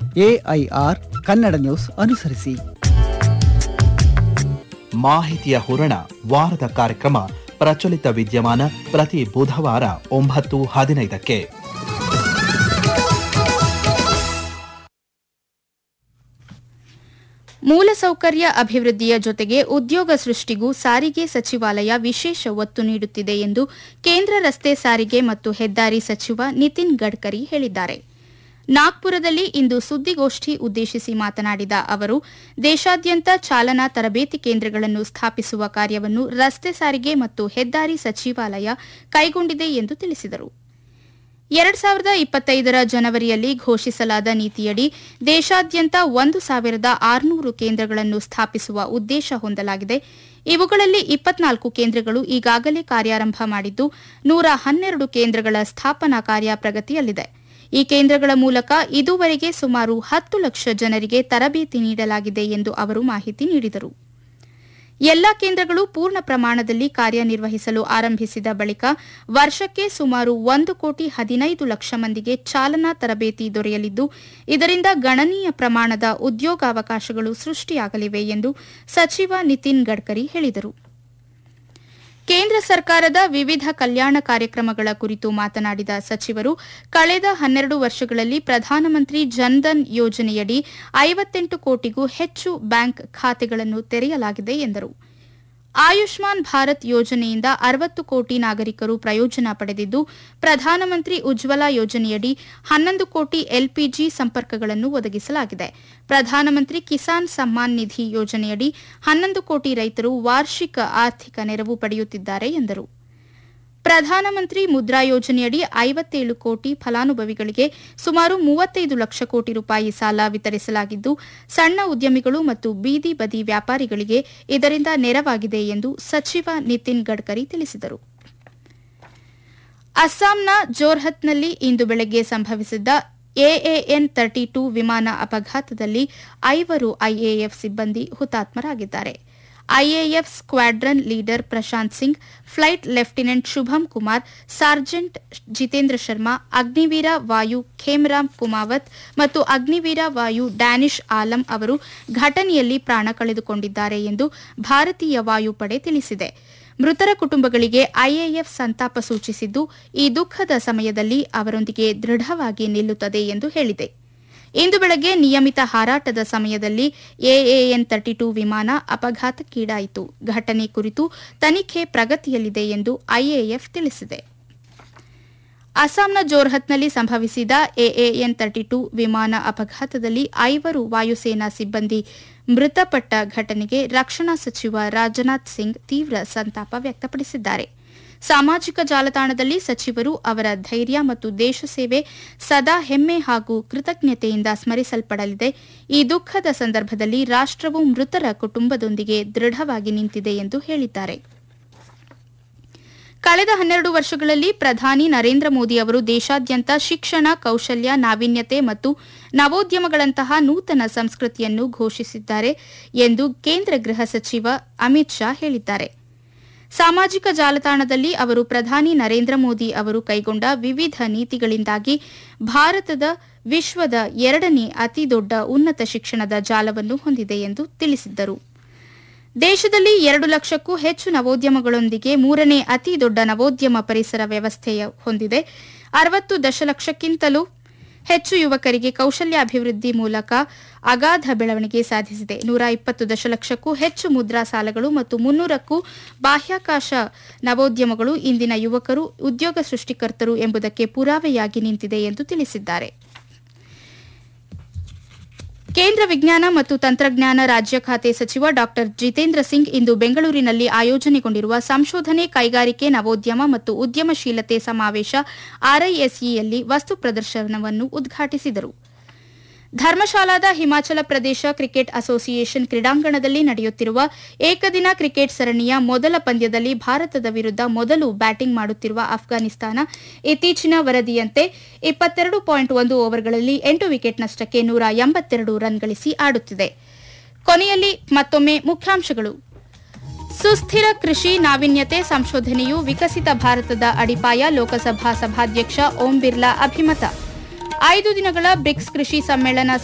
AIR Kannada news ಅನುಸರಿಸಿ ಮಾಹಿತಿಯ ಹೂರಣ ವಾರದ ಕಾರ್ಯಕ್ರಮ ಪ್ರಚಲಿತ ವಿದ್ಯಮಾನ ಪ್ರತಿ ಬುಧವಾರ ಒಂಬತ್ತು ಹದಿನೈದಕ್ಕೆ ಮೂಲಸೌಕರ್ಯ ಅಭಿವೃದ್ಧಿಯ ಜೊತೆಗೆ ಉದ್ಯೋಗ ಸೃಷ್ಟಿಗೂ ಸಾರಿಗೆ ಸಚಿವಾಲಯ ವಿಶೇಷ ಒತ್ತು ನೀಡುತ್ತಿದೆ ಎಂದು ಕೇಂದ್ರ ರಸ್ತೆ ಸಾರಿಗೆ ಮತ್ತು ಹೆದ್ದಾರಿ ಸಚಿವ ನಿತಿನ್ ಗಡ್ಕರಿ ಹೇಳಿದ್ದಾರೆ ನಾಗ್ಪುರದಲ್ಲಿ ಇಂದು ಸುದ್ದಿಗೋಷ್ಠಿ ಉದ್ದೇಶಿಸಿ ಮಾತನಾಡಿದ ಅವರು ದೇಶಾದ್ಯಂತ ಚಾಲನಾ ತರಬೇತಿ ಕೇಂದ್ರಗಳನ್ನು ಸ್ಥಾಪಿಸುವ ಕಾರ್ಯವನ್ನು ರಸ್ತೆ ಸಾರಿಗೆ ಮತ್ತು ಹೆದ್ದಾರಿ ಸಚಿವಾಲಯ ಕೈಗೊಂಡಿದೆ ಎಂದು ತಿಳಿಸಿದರು ಎರಡ್ ಸಾವಿರದ ಇಪ್ಪತ್ತೈದರ ಜನವರಿಯಲ್ಲಿ ಘೋಷಿಸಲಾದ ನೀತಿಯಡಿ ದೇಶಾದ್ಯಂತ ಒಂದು ಸಾವಿರದ ಆರುನೂರು ಕೇಂದ್ರಗಳನ್ನು ಸ್ಥಾಪಿಸುವ ಉದ್ದೇಶ ಹೊಂದಲಾಗಿದೆ ಇವುಗಳಲ್ಲಿ ಇಪ್ಪತ್ನಾಲ್ಕು ಕೇಂದ್ರಗಳು ಈಗಾಗಲೇ ಕಾರ್ಯಾರಂಭ ಮಾಡಿದ್ದು ನೂರ ಹನ್ನೆರಡು ಕೇಂದ್ರಗಳ ಸ್ಥಾಪನಾ ಕಾರ್ಯ ಪ್ರಗತಿಯಲ್ಲಿದೆ ಈ ಕೇಂದ್ರಗಳ ಮೂಲಕ ಇದುವರೆಗೆ ಸುಮಾರು ಹತ್ತು ಲಕ್ಷ ಜನರಿಗೆ ತರಬೇತಿ ನೀಡಲಾಗಿದೆ ಎಂದು ಅವರು ಮಾಹಿತಿ ನೀಡಿದರು ಎಲ್ಲಾ ಕೇಂದ್ರಗಳು ಪೂರ್ಣ ಪ್ರಮಾಣದಲ್ಲಿ ಕಾರ್ಯನಿರ್ವಹಿಸಲು ಆರಂಭಿಸಿದ ಬಳಿಕ ವರ್ಷಕ್ಕೆ ಸುಮಾರು ಒಂದು ಕೋಟಿ ಹದಿನೈದು ಲಕ್ಷ ಮಂದಿಗೆ ಚಾಲನಾ ತರಬೇತಿ ದೊರೆಯಲಿದ್ದು ಇದರಿಂದ ಗಣನೀಯ ಪ್ರಮಾಣದ ಉದ್ಯೋಗಾವಕಾಶಗಳು ಸೃಷ್ಟಿಯಾಗಲಿವೆ ಎಂದು ಸಚಿವ ನಿತಿನ್ ಗಡ್ಕರಿ ಹೇಳಿದರು ಕೇಂದ್ರ ಸರ್ಕಾರದ ವಿವಿಧ ಕಲ್ಯಾಣ ಕಾರ್ಯಕ್ರಮಗಳ ಕುರಿತು ಮಾತನಾಡಿದ ಸಚಿವರು ಕಳೆದ ಹನ್ನೆರಡು ವರ್ಷಗಳಲ್ಲಿ ಪ್ರಧಾನಮಂತ್ರಿ ಜನ್ಧನ್ ಯೋಜನೆಯಡಿ ಐವತ್ತೆಂಟು ಕೋಟಿಗೂ ಹೆಚ್ಚು ಬ್ಯಾಂಕ್ ಖಾತೆಗಳನ್ನು ತೆರೆಯಲಾಗಿದೆ ಎಂದರು ಆಯುಷ್ಮಾನ್ ಭಾರತ್ ಯೋಜನೆಯಿಂದ ಅರವತ್ತು ಕೋಟಿ ನಾಗರಿಕರು ಪ್ರಯೋಜನ ಪಡೆದಿದ್ದು ಪ್ರಧಾನಮಂತ್ರಿ ಉಜ್ವಲ ಯೋಜನೆಯಡಿ ಹನ್ನೊಂದು ಕೋಟಿ ಎಲ್ಪಿಜಿ ಸಂಪರ್ಕಗಳನ್ನು ಒದಗಿಸಲಾಗಿದೆ ಪ್ರಧಾನಮಂತ್ರಿ ಕಿಸಾನ್ ಸಮ್ಮಾನ್ ನಿಧಿ ಯೋಜನೆಯಡಿ ಹನ್ನೊಂದು ಕೋಟಿ ರೈತರು ವಾರ್ಷಿಕ ಆರ್ಥಿಕ ನೆರವು ಪಡೆಯುತ್ತಿದ್ದಾರೆ ಎಂದರು ಪ್ರಧಾನಮಂತ್ರಿ ಮುದ್ರಾ ಯೋಜನೆಯಡಿ ಐವತ್ತೇಳು ಕೋಟಿ ಫಲಾನುಭವಿಗಳಿಗೆ ಸುಮಾರು ಮೂವತ್ತೈದು ಲಕ್ಷ ಕೋಟಿ ರೂಪಾಯಿ ಸಾಲ ವಿತರಿಸಲಾಗಿದ್ದು ಸಣ್ಣ ಉದ್ಯಮಿಗಳು ಮತ್ತು ಬೀದಿ ಬದಿ ವ್ಯಾಪಾರಿಗಳಿಗೆ ಇದರಿಂದ ನೆರವಾಗಿದೆ ಎಂದು ಸಚಿವ ನಿತಿನ್ ಗಡ್ಕರಿ ತಿಳಿಸಿದರು ಅಸ್ಸಾಂನ ಜೋರ್ಹತ್ನಲ್ಲಿ ಇಂದು ಬೆಳಗ್ಗೆ ಸಂಭವಿಸಿದ್ದ ಎಎಎನ್ ತರ್ಟಿ ಟೂ ವಿಮಾನ ಅಪಘಾತದಲ್ಲಿ ಐವರು ಐಎಎಫ್ ಸಿಬ್ಬಂದಿ ಹುತಾತ್ಮರಾಗಿದ್ದಾರೆ IAF squadron leader Prashant Singh flight lieutenant Shubham Kumar sergeant Jitendra Sharma Agniveer Vayu Khemram Kumawat ಮತ್ತು ಅಗ್ನಿವೀರ ವಾಯು ಡ್ಯಾನಿಶ್ ಆಲಂ ಅವರು ಘಟನೆಯಲ್ಲಿ ಪ್ರಾಣ ಕಳೆದುಕೊಂಡಿದ್ದಾರೆ ಎಂದು ಭಾರತೀಯ ವಾಯುಪಡೆ ತಿಳಿಸಿದೆ ಮೃತರ ಕುಟುಂಬಗಳಿಗೆ ಐಎಎಫ್ ಸಂತಾಪ ಸೂಚಿಸಿದ್ದು ಈ ದುಃಖದ ಸಮಯದಲ್ಲಿ ಅವರೊಂದಿಗೆ ದೃಢವಾಗಿ ನಿಲ್ಲುತ್ತದೆ ಎಂದು ಹೇಳಿದೆ ಇಂದು ಬೆಳಗ್ಗೆ ನಿಯಮಿತ ಹಾರಾಟದ ಸಮಯದಲ್ಲಿ ಎಎಎನ್ ತರ್ಟಿ ಟೂ ವಿಮಾನ ಅಪಘಾತಕ್ಕೀಡಾಯಿತು ಘಟನೆ ಕುರಿತು ತನಿಖೆ ಪ್ರಗತಿಯಲ್ಲಿದೆ ಎಂದು ಐಎಎಫ್ ತಿಳಿಸಿದೆ ಅಸ್ಸಾಂನ ಜೋರ್ಹತ್ನಲ್ಲಿ ಸಂಭವಿಸಿದ ಎಎಎನ್ ತರ್ಟಿ ಟೂ ವಿಮಾನ ಅಪಘಾತದಲ್ಲಿ ಐವರು ವಾಯುಸೇನಾ ಸಿಬ್ಬಂದಿ ಮೃತಪಟ್ಟ ಘಟನೆಗೆ ರಕ್ಷಣಾ ಸಚಿವ ರಾಜನಾಥ್ ಸಿಂಗ್ ತೀವ್ರ ಸಂತಾಪ ವ್ಯಕ್ತಪಡಿಸಿದ್ದಾರೆ ಸಾಮಾಜಿಕ ಜಾಲತಾಣದಲ್ಲಿ ಸಚಿವರು ಅವರ ಧೈರ್ಯ ಮತ್ತು ದೇಶ ಸೇವೆ ಸದಾ ಹೆಮ್ಮೆ ಹಾಗೂ ಕೃತಜ್ಞತೆಯಿಂದ ಸ್ಮರಿಸಲ್ಪಡಲಿದೆ ಈ ದುಃಖದ ಸಂದರ್ಭದಲ್ಲಿ ರಾಷ್ಟವು ಮೃತರ ಕುಟುಂಬದೊಂದಿಗೆ ದೃಢವಾಗಿ ನಿಂತಿದೆ ಎಂದು ಹೇಳಿದ್ದಾರೆ ಕಳೆದ ಹನ್ನೆರಡು ವರ್ಷಗಳಲ್ಲಿ ಪ್ರಧಾನಿ ನರೇಂದ್ರ ಮೋದಿ ಅವರು ದೇಶಾದ್ಯಂತ ಶಿಕ್ಷಣ ಕೌಶಲ್ಯ ನಾವೀನ್ಯತೆ ಮತ್ತು ನವೋದ್ಯಮಗಳಂತಹ ನೂತನ ಸಂಸ್ಕೃತಿಯನ್ನು ಘೋಷಿಸಿದ್ದಾರೆ ಎಂದು ಕೇಂದ್ರ ಗೃಹ ಸಚಿವ ಅಮಿತ್ ಶಾ ಹೇಳಿದ್ದಾರೆ ಸಾಮಾಜಿಕ ಜಾಲತಾಣದಲ್ಲಿ ಅವರು ಪ್ರಧಾನಿ ನರೇಂದ್ರ ಮೋದಿ ಅವರು ಕೈಗೊಂಡ ವಿವಿಧ ನೀತಿಗಳಿಂದಾಗಿ ಭಾರತದ ವಿಶ್ವದ ಎರಡನೇ ಅತಿದೊಡ್ಡ ಉನ್ನತ ಶಿಕ್ಷಣದ ಜಾಲವನ್ನು ಹೊಂದಿದೆ ಎಂದು ತಿಳಿಸಿದ್ದರು ದೇಶದಲ್ಲಿ ಎರಡು ಲಕ್ಷಕ್ಕೂ ಹೆಚ್ಚು ನವೋದ್ಯಮಗಳೊಂದಿಗೆ ಮೂರನೇ ಅತಿ ದೊಡ್ಡ ನವೋದ್ಯಮ ಪರಿಸರ ವ್ಯವಸ್ಥೆಯ ಹೊಂದಿದೆ ಅರವತ್ತು ದಶಲಕ್ಷಕ್ಕಿಂತಲೂ ಹೆಚ್ಚು ಯುವಕರಿಗೆ ಕೌಶಲ್ಯಾಭಿವೃದ್ಧಿ ಮೂಲಕ ಅಗಾಧ ಬೆಳವಣಿಗೆ ಸಾಧಿಸಿದೆ ನೂರ ಇಪ್ಪತ್ತು ದಶಲಕ್ಷಕ್ಕೂ ಹೆಚ್ಚು ಮುದ್ರಾ ಸಾಲಗಳು ಮತ್ತು ಮುನ್ನೂರಕ್ಕೂ ಬಾಹ್ಯಾಕಾಶ ನವೋದ್ಯಮಗಳು ಇಂದಿನ ಯುವಕರು ಉದ್ಯೋಗ ಸೃಷ್ಟಿಕರ್ತರು ಎಂಬುದಕ್ಕೆ ಪುರಾವೆಯಾಗಿ ನಿಂತಿದೆ ಎಂದು ತಿಳಿಸಿದ್ದಾರೆ ಕೇಂದ್ರ ವಿಜ್ಞಾನ ಮತ್ತು ತಂತ್ರಜ್ಞಾನ ರಾಜ್ಯ ಖಾತೆ ಸಚಿವ ಡಾ ಜಿತೇಂದ್ರ ಸಿಂಗ್ ಇಂದು ಬೆಂಗಳೂರಿನಲ್ಲಿ ಆಯೋಜನೆಗೊಂಡಿರುವ ಸಂಶೋಧನೆ ಕೈಗಾರಿಕೆ ನವೋದ್ಯಮ ಮತ್ತು ಉದ್ಯಮಶೀಲತೆ ಸಮಾವೇಶ ಆರ್ಐಎಸ್ಇಯಲ್ಲಿ ವಸ್ತು ಪ್ರದರ್ಶನವನ್ನು ಉದ್ಘಾಟಿಸಿದರು ಧರ್ಮಶಾಲಾದ ಹಿಮಾಚಲ ಪ್ರದೇಶ ಕ್ರಿಕೆಟ್ ಅಸೋಸಿಯೇಷನ್ ಕ್ರೀಡಾಂಗಣದಲ್ಲಿ ನಡೆಯುತ್ತಿರುವ ಏಕದಿನ ಕ್ರಿಕೆಟ್ ಸರಣಿಯ ಮೊದಲ ಪಂದ್ಯದಲ್ಲಿ ಭಾರತದ ವಿರುದ್ಧ ಮೊದಲು ಬ್ಯಾಟಿಂಗ್ ಮಾಡುತ್ತಿರುವ ಅಫ್ಘಾನಿಸ್ತಾನ ಇತ್ತೀಚಿನ ವರದಿಯಂತೆ ಇಪ್ಪತ್ತೆರಡು ಪಾಯಿಂಟ್ ಒಂದು ಓವರ್ಗಳಲ್ಲಿ ಎಂಟು ವಿಕೆಟ್ ನಷ್ಟಕ್ಕೆ ನೂರ ಎಂಬತ್ತೆರಡು ರನ್ ಗಳಿಸಿ ಆಡುತ್ತಿದೆ ಕೊನೆಯಲ್ಲಿ ಮತ್ತೊಮ್ಮೆ ಮುಖ್ಯಾಂಶಗಳು ಸುಸ್ಥಿರ ಕೃಷಿ ನಾವೀನ್ಯತೆ ಸಂಶೋಧನೆಯು ವಿಕಸಿತ ಭಾರತದ ಅಡಿಪಾಯ ಲೋಕಸಭಾ ಸಭಾಧ್ಯಕ್ಷ ಓಂ ಬಿರ್ಲಾ ಅಭಿಮತ ಐದು ದಿನಗಳ ಬ್ರಿಕ್ಸ್ ಕೃಷಿ ಸಮ್ಮೇಳನ